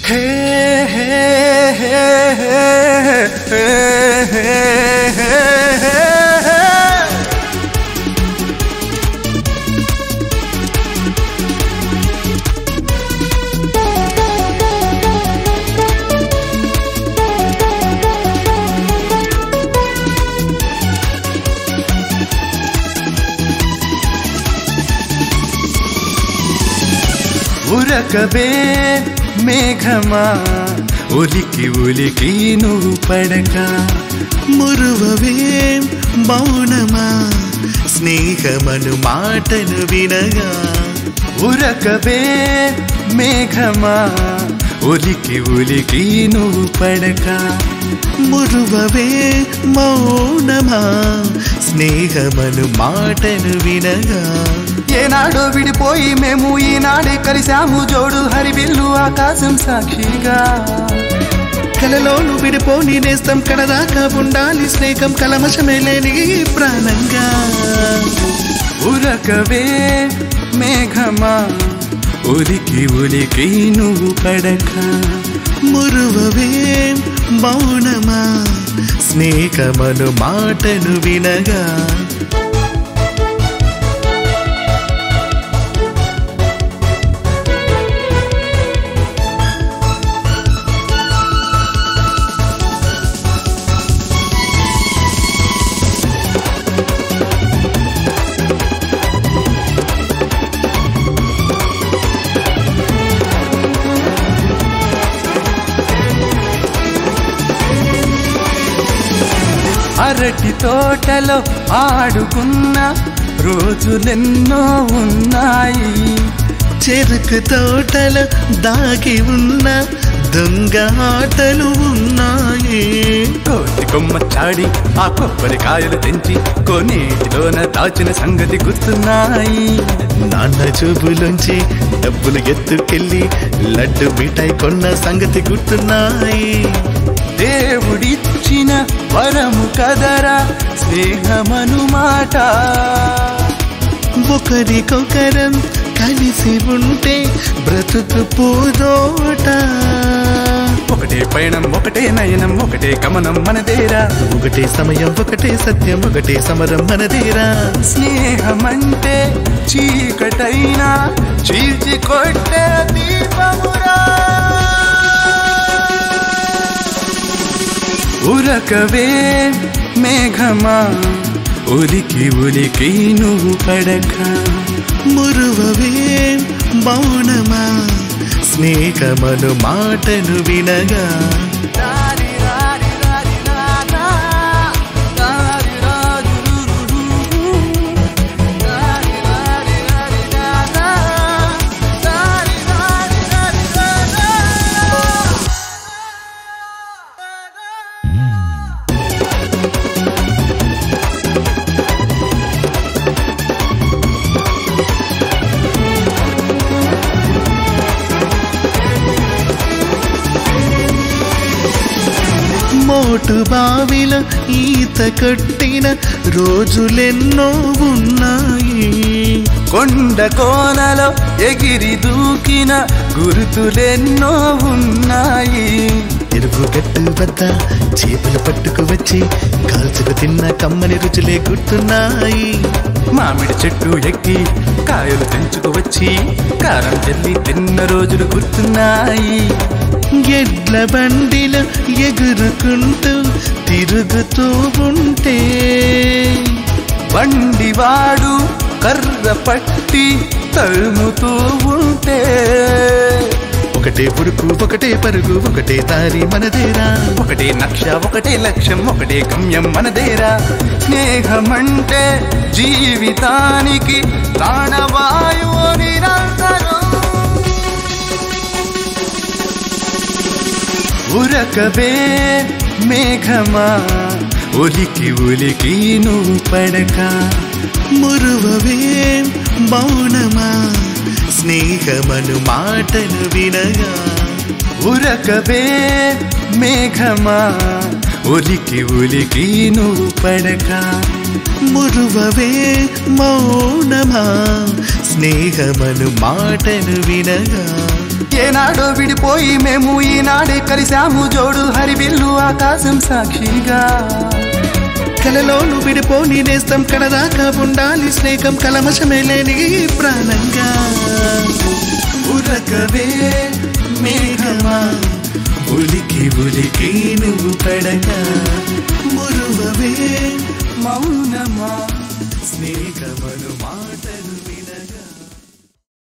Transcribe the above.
హే హే హే హే హే హే హే హే ఉరకబే మేఘమా ఉలికి ఉలికి నువ్వు పడక మురువవే మౌనమా స్నేహమను మాటను వినగా ఉరకబే మేఘమా ఉలికి ఉలికి నువ్వు పడక మురువవే మౌనమా స్నేహమను మాటను వినగా ఏనాడో విడిపోయి మేము ఈనాడే కలిశాము జోడు హరివిల్లు ఆకాశం సాక్షిగా కలలోను విడిపోని నేస్తం కడదాకా ఉండాలి స్నేహం కలమశమే లేని ఈ ప్రాణంగా ఉరకవే మేఘమా ఉలికి ఉలికి నువ్వు పడక మురువవే మౌనమా స్నేహమను మాటను వినగా అరటి తోటలో ఆడుకున్న రోజులెన్నో ఉన్నాయి చెరుకు తోటలో దాగి ఉన్న దొంగ ఆటలు ఉన్నాయి కోటి కొమ్మ చాడి ఆ కొబ్బరికాయలు తెంచి కొనేటిలోన దాచిన సంగతి గుర్తున్నాయి నాన్న చూపులోంచి డబ్బులు ఎత్తుకెళ్ళి లడ్డు మిఠాయి కొన్న సంగతి గుర్తున్నాయి దేవుడిచ్చిన వరము కదరా స్నేహమను మాట ఒకరికొకరం కలిసి ఉంటే బ్రతుకు పూదోట ఒకటే పయనం ఒకటే నయనం ఒకటే గమనం మనదేరా ఒకటే సమయం ఒకటే సత్యం ఒకటే సమరం మనదేరా స్నేహమంటే చీకటైనా చీల్చి కొట్టే దీపమురా ఉరకవే మేఘమా ఉలికి ఉలికి నువ్వు పడక మురువవే మౌనమా స్నేహమను మాటను వినగా మోటు బావిలో ఈత కొట్టిన రోజులెన్నో ఉన్నాయి కొండ కోనలో ఎగిరి దూకిన గుర్తులెన్నో ఉన్నాయి ఎరుపు గట్టు వద్ద చేపలు పట్టుకు వచ్చి కాల్చుకు తిన్న కమ్మని రుచులే గుర్తున్నాయి మామిడి చెట్టు ఎక్కి కాయలు తెంచుకు వచ్చి కారం చెల్లి తిన్న రోజులు గుర్తున్నాయి ఎడ్ల బండిలో ఎగురుకుంటూ తిరుగుతూ ఉంటే బండివాడు కర్ర పట్టి తరుముతూ ఉంటే ఒకటే పురుకు ఒకటే పరుగు ఒకటే దారి మనదేరా ఒకటే నక్ష ఒకటే లక్ష్యం ఒకటే గమ్యం మనదేరా స్నేహమంటే జీవితానికి ప్రాణవాయువు నిరంతరం ఉరకబే మేఘమా ఉలికి ఉలికి నువ్వు పడక మురువవే మౌనమా స్నేహమను మాటను వినగా ఉరకబే మేఘమా ఉలికి ఉలికి నువ్వు పడక మురువవే మౌనమా స్నేహమను మాటను వినగా ఏనాడో విడిపోయి మేము ఈనాడే కలిశాము జోడు హరివిల్లు ఆకాశం సాక్షిగా కలలోను విడిపోని నేస్తం కడదాకా ఉండాలి స్నేహం కలమశమే లేని ప్రాణంగా ఉరకవే మేఘమా ఉలికి ఉలికి నువ్వు పడగా మురువవే మౌనమా స్నేహమను